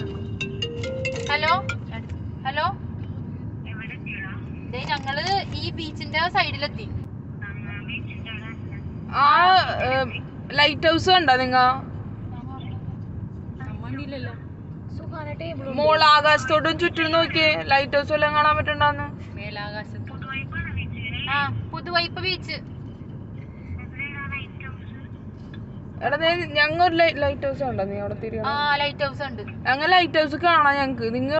Hello hello ദേ ഞങ്ങള് ഈ ബീച്ചിന്റെ സൈഡിലെത്തി ആ ലൈറ്റ് ഹൗസ് കണ്ടോ നിങ്ങ മോൾ ആകാശത്തോട്ടും ചുറ്റും നോക്കിയേ ലൈറ്റ് ഹൗസ് എല്ലാം കാണാൻ പറ്റണ്ടാന്ന് മേലാകാശത്ത് ആ പുതുവൈപ്പ് ബീച്ച് എടാ ദേ ഞങ്ങ ഒരു ലൈറ്റ് ഹൗസ് കണ്ടോ നീ അവിടെ തിരികെ ആ ലൈറ്റ് ഹൗസ് ഉണ്ട് ഞങ്ങൾ ലൈറ്റ് ഹൗസ് കാണാം ഞങ്ങക്ക് നിങ്ങൾ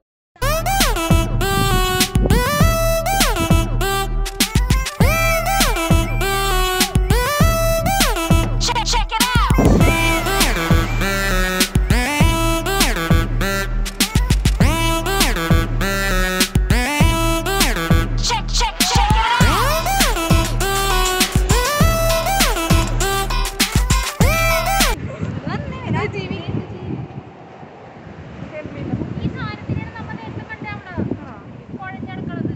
ഈ സാധനത്തിനാണ് നമ്മൾ നേരത്തെ കണ്ട അവിടെ കുഴഞ്ഞടക്കണത്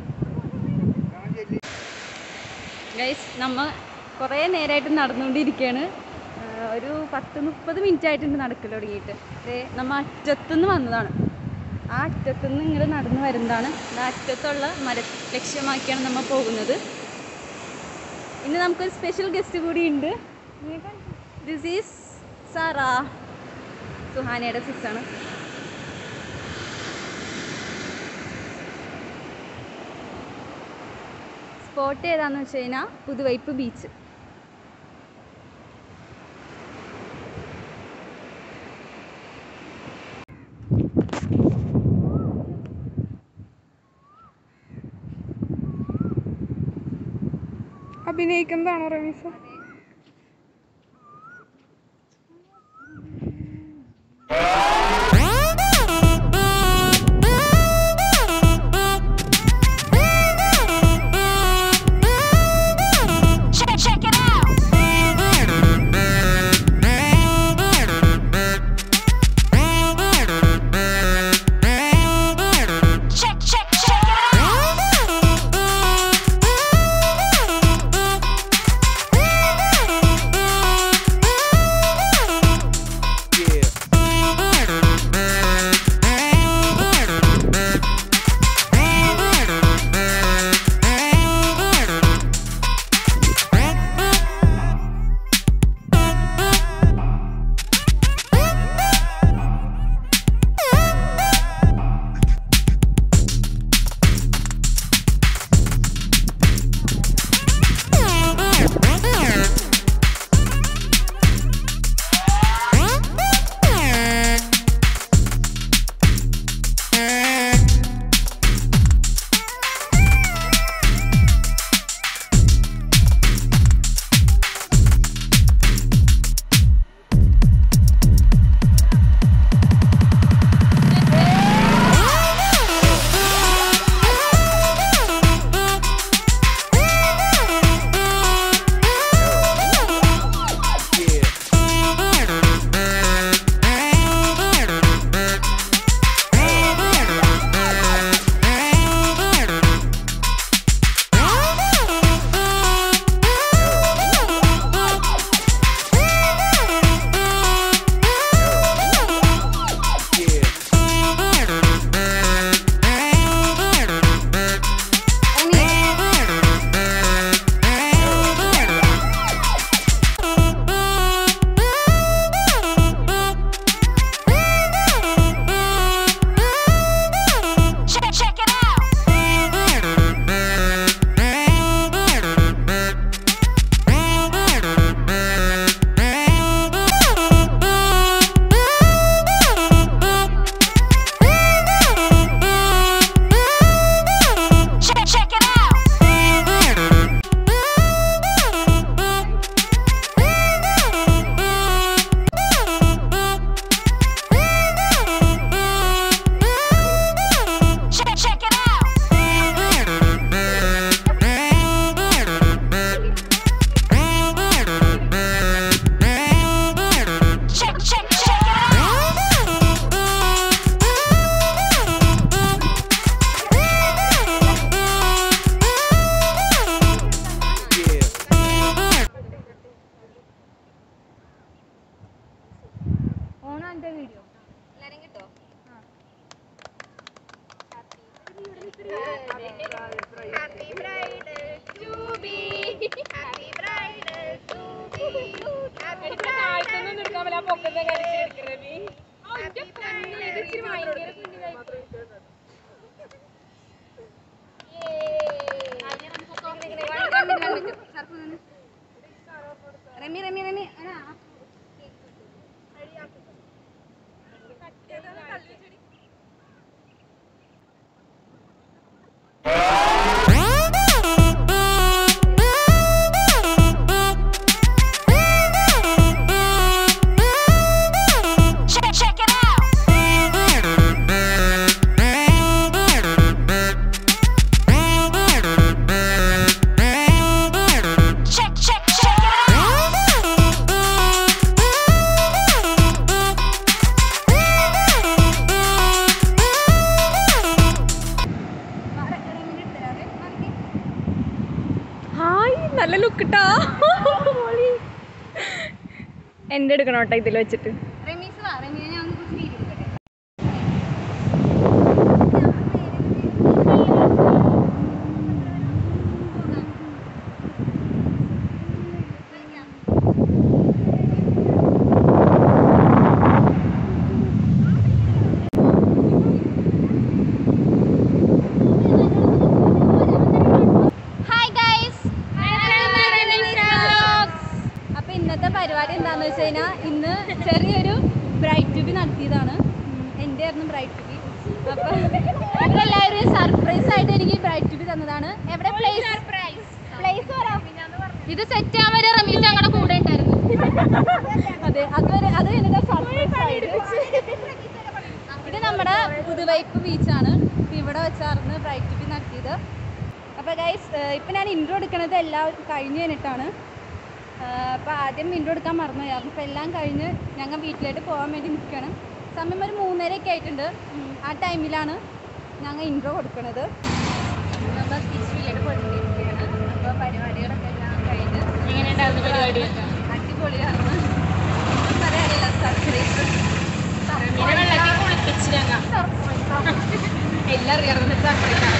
ഗൈസ് നമ്മ കുറേ നേരമായിട്ട് നടന്നുകൊണ്ടിരിക്കുകയാണ് ഒരു പത്ത് മുപ്പത് മിനിറ്റ് ആയിട്ടുണ്ട് നടക്കൽ തുടങ്ങിയിട്ട് ദേ നമ്മ അറ്റത്തുനിന്ന് വന്നതാണ് ആ അറ്റത്തുനിന്ന് ഇങ്ങോട്ട് നടന്നു വരുന്നതാണ് ആ അറ്റത്തുള്ള മര ലക്ഷ്യമാക്കിയാണ് നമ്മൾ പോകുന്നത് ഇന്ന് നമുക്കൊരു സ്പെഷ്യൽ ഗസ്റ്റ് കൂടി ഉണ്ട് ദിസ് ഈസ് സാറ സുഹാനയുടെ സിസ്സാണ് സ്പോട്ട് ഏതാന്ന് വെച്ച് കഴിഞ്ഞാൽ പുതുവൈപ്പ് ബീച്ച് അഭിനയിക്കുന്നതാണോ Rameesa Check, check, check it out. Happy bridal to be. Happy bridal to be. Happy bridal. Happy bridal. Rami Rami Rami hi നല്ല ലുക്ക് ഇട്ടാ എന്റെ എടുക്കണോട്ടെ ഇതിൽ വെച്ചിട്ട് റമീസ് വാ റമീനെ ഞാൻ ഒന്ന് കുറച്ച് വീഡിയോ എടുക്കട്ടെ Hi guys. അപ്പൊ ഇന്നത്തെ പരിപാടി എന്താന്ന് വെച്ച് കഴിഞ്ഞാൽ ഇന്ന് ചെറിയൊരു ബ്രൈറ്റ് ട്യൂബി നടത്തിയതാണ് ഉം, എൻ്റെ ആയിരുന്നു ബ്രൈറ്റ് ട്യൂബി അപ്പൊ ഇവരെല്ലാവരും സർപ്രൈസ് ആയിട്ട് എനിക്ക് ബ്രൈറ്റ് ട്യൂബി തന്നതാണ് എവിടെ പ്ലേസ് പ്ലേസ് പറയാം ഇത് സെറ്റ് ആവാൻ വരെ റമീസ് ഞങ്ങളുടെ കൂടെ ഉണ്ടായിരുന്നു അതെ അതുവരെ അത് കഴിഞ്ഞിട്ട് സർപ്രൈസ് ആയിട്ട് ഇത് നമ്മുടെ പുതുവൈപ്പ് ബീച്ചാണ് ഇപ്പൊ ഇവിടെ വെച്ചായിരുന്നു ബ്രൈറ്റ് ട്യൂബി നടത്തിയത് അപ്പോൾ ഗൈസ് ഇപ്പം ഞാൻ ഇൻട്രോ എടുക്കണത് എല്ലാം കഴിഞ്ഞ് കഴിഞ്ഞിട്ടാണ് അപ്പോൾ ആദ്യം ഇൻട്രോ എടുക്കാൻ മറന്നുപോയായിരുന്നു അപ്പോൾ എല്ലാം കഴിഞ്ഞ് ഞങ്ങൾ വീട്ടിലേക്ക് പോകാൻ വേണ്ടി നിൽക്കണം സമയം ഒരു മൂന്നരയൊക്കെ ആയിട്ടുണ്ട് ഉം, ആ ടൈമിലാണ് ഞങ്ങൾ ഇൻട്രോ കൊടുക്കണത് നമ്മൾ തിരിച്ച് വീട്ടിലേക്ക് പോയിട്ടിരിക്കുകയാണ് അപ്പോൾ പരിപാടികളൊക്കെ എല്ലാം കഴിഞ്ഞ് എങ്ങനെയുണ്ടായിരുന്നു പരിപാടി അടിപൊളിയാണ് ഒന്നും പറയാനില്ല സർപ്രൈസ് വെള്ളത്തിൽ കുളിപ്പിച്ച് ഞങ്ങൾ എല്ലാം അറിയാറുണ്ട് സർപ്രൈസ്